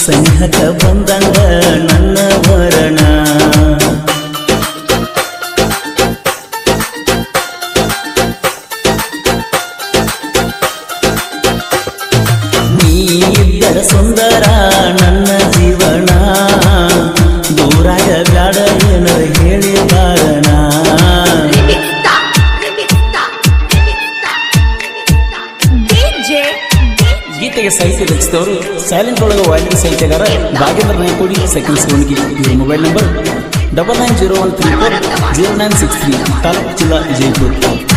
ಸನಿಹಕ ಬಂದಂಗ ನನ್ನ ವರಣ ನೀ ಇದ್ದರ ಸುಂದರ ನನ್ನ ಜೀವನ ದೂರಾಗ ಬ್ಯಾಡ ಏನರ ಹೇಳಿ ಕಾರಣ DJ ಗೀತೆಗೆ ಸಾಹಿತ್ಯ ರಚಿಸಿದವರು ಸೈಲೆಂಟ್ ಒಳಗ ವಾಲ್ಮೀಕಿ ಸಾಹಿತ್ಯಗಾರ ಭಾಗೇಂದ್ರ ನಾಯ್ಕೋಡಿ ಸೆಕೆಂಡ್ ಸೋಣಿಗೆ ಇವ್ರ mobile number double nine zero one three four zero nine six three taluk ಜಿಲ್ಲಾ ವಿಜಯಪುರ